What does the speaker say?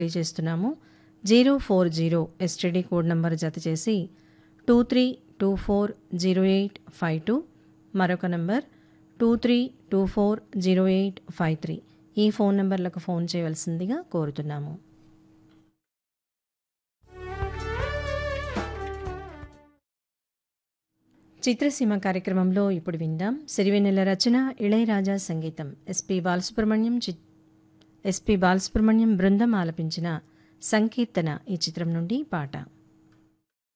తెలియజేస్తున్నాము zero four zero STD code number జత చేసి two three two four zero eight five two మరొక number two three two four zero eight five three ఈ phone నంబర్లకు phone చేయవలసిందిగా కోరుతున్నాము చిత్రసీమ కార్యక్రమంలో ఇప్పుడు విందాం సిరివెన్నెల రచన ఇళయరాజా సంగీతం ఎస్పి బాలసుబ్రహ్మణ్యం చి ఎస్పి బాలసుబ్రహ్మణ్యం బృందం ఆలపించిన సంకీర్తన ఈ చిత్రం నుండి పాట